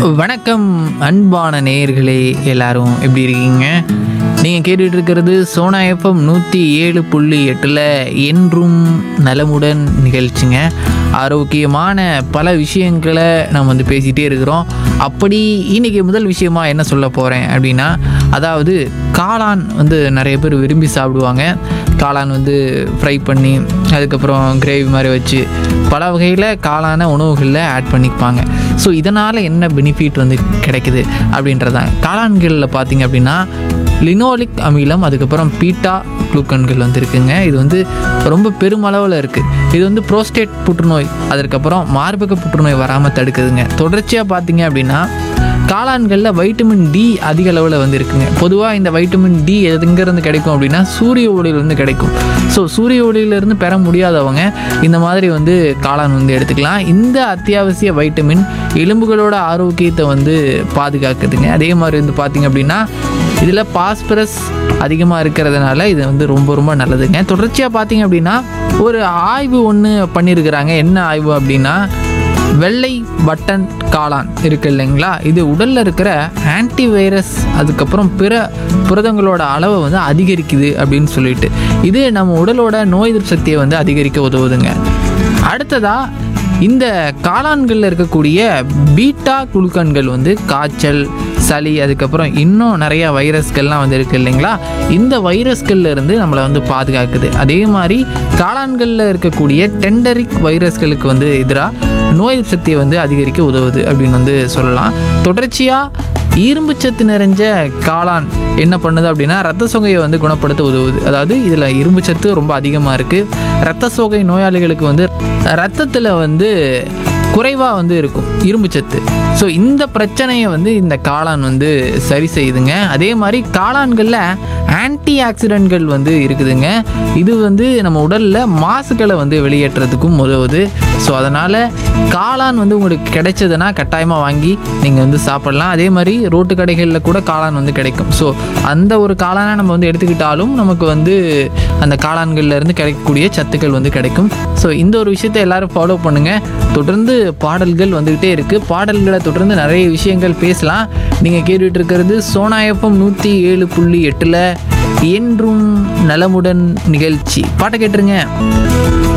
வணக்கம் அன்பான நேயர்களே எல்லாரும் எப்படி இருக்கீங்க நீங்கள் கேட்டுட்டு இருக்கிறது சோனா எஃப்எம் நூற்றி ஏழு புள்ளி எட்டில் என்றும் நலமுடன் நிகழ்ச்சிங்க ஆரோக்கியமான பல விஷயங்களை நம்ம வந்து பேசிகிட்டே இருக்கிறோம் அப்படி இன்னைக்கு முதல் விஷயமா என்ன சொல்ல போகிறேன் அப்படின்னா அதாவது காளான் வந்து நிறைய பேர் விரும்பி சாப்பிடுவாங்க காளான் வந்து ஃப்ரை பண்ணி அதுக்கப்புறம் கிரேவி மாதிரி வச்சு பல வகையில் காளான உணவுகளில் ஆட் பண்ணிப்பாங்க ஸோ இதனால் என்ன பெனிஃபிட் வந்து கிடைக்குது அப்படின்றதான் காளான்களில் பார்த்தீங்க அப்படின்னா லினோலிக் அமிலம் அதுக்கப்புறம் பீட்டா குளுக்கன்கள் வந்து இருக்குங்க இது வந்து ரொம்ப பெருமளவில் இருக்குது இது வந்து புரோஸ்டேட் புற்றுநோய் அதற்கப்புறம் மார்பக புற்றுநோய் வராமல் தடுக்குதுங்க தொடர்ச்சியாக பார்த்தீங்க அப்படின்னா காளான்களில் வைட்டமின் டி அதிக அளவில் வந்து இருக்குங்க பொதுவாக இந்த வைட்டமின் டி எங்கேருந்து கிடைக்கும் அப்படின்னா சூரிய ஒளியிலிருந்து கிடைக்கும் ஸோ சூரிய ஒளியிலிருந்து பெற முடியாதவங்க இந்த மாதிரி வந்து காளான் வந்து எடுத்துக்கலாம் இந்த அத்தியாவசிய வைட்டமின் எலும்புகளோட ஆரோக்கியத்தை வந்து பாதுகாக்குதுங்க அதே மாதிரி வந்து பார்த்திங்க அப்படின்னா இதில் பாஸ்பரஸ் அதிகமாக இருக்கிறதுனால இது வந்து ரொம்ப ரொம்ப நல்லதுங்க தொடர்ச்சியாக பார்த்தீங்க அப்படின்னா ஒரு ஆய்வு ஒன்று பண்ணியிருக்கிறாங்க என்ன ஆய்வு அப்படின்னா வெள்ளை பட்டன் காளான் இருக்கு இல்லைங்களா இது உடலில் இருக்கிற ஆன்டி வைரஸ் அதுக்கப்புறம் பிற புரதங்களோட அளவை வந்து அதிகரிக்குது அப்படின்னு சொல்லிட்டு இது நம்ம உடலோட நோய் எதிர்ப்பு சக்தியை வந்து அதிகரிக்க உதவுதுங்க அடுத்ததாக இந்த காளான்களில் இருக்கக்கூடிய பீட்டா குளுக்கன்கள் வந்து காய்ச்சல் சளி அதுக்கப்புறம் இன்னும் நிறைய வைரஸ்கள்லாம் வந்து இருக்குது இல்லைங்களா இந்த வைரஸ்கள்ல இருந்து நம்மளை வந்து பாதுகாக்குது அதே மாதிரி காளான்களில் இருக்கக்கூடிய டெண்டரிக் வைரஸ்களுக்கு வந்து எதிராக நோய் எதிர்ப்பு சக்தியை வந்து அதிகரிக்க உதவுது அப்படின்னு வந்து சொல்லலாம் தொடர்ச்சியாக இரும்புச்சத்து நிறைஞ்ச காளான் என்ன பண்ணுது அப்படின்னா ரத்த சோகையை வந்து குணப்படுத்த உதவுது அதாவது இதில் இரும்புச்சத்து ரொம்ப அதிகமாக இருக்குது ரத்த சோகை நோயாளிகளுக்கு வந்து ரத்தத்தில் வந்து குறைவாக வந்து இருக்கும் இரும்புச்சத்து ஸோ இந்த பிரச்சனையை வந்து இந்த காளான் வந்து சரி செய்யுதுங்க அதே மாதிரி காளான்களில் ஆன்டி ஆக்சிடென்ட்கள் வந்து இருக்குதுங்க இது வந்து நம்ம உடலில் மாசுக்களை வந்து வெளியேற்றுறதுக்கும் உதவுது ஸோ அதனால் காளான் வந்து உங்களுக்கு கிடைச்சதுன்னா கட்டாயமாக வாங்கி நீங்கள் வந்து சாப்பிடலாம் அதே மாதிரி ரோட்டு கடைகளில் கூட காளான் வந்து கிடைக்கும் ஸோ அந்த ஒரு காளானை நம்ம வந்து எடுத்துக்கிட்டாலும் நமக்கு வந்து அந்த காளான்கள்ல இருந்து கிடைக்கக்கூடிய சத்துக்கள் வந்து கிடைக்கும் ஸோ இந்த ஒரு விஷயத்தை எல்லாரும் ஃபாலோ பண்ணுங்கள் தொடர்ந்து பாடல்கள் வந்துக்கிட்டே இருக்குது பாடல்களை தொடர்ந்து நிறைய விஷயங்கள் பேசலாம் நீங்கள் கேட்டுட்டு இருக்கிறது சோனா எஃப்எம் நூற்றி ஏழு புள்ளி எட்டில் என்றும் நலமுடன் நிகழ்ச்சி பாட்டை கேட்டுருங்க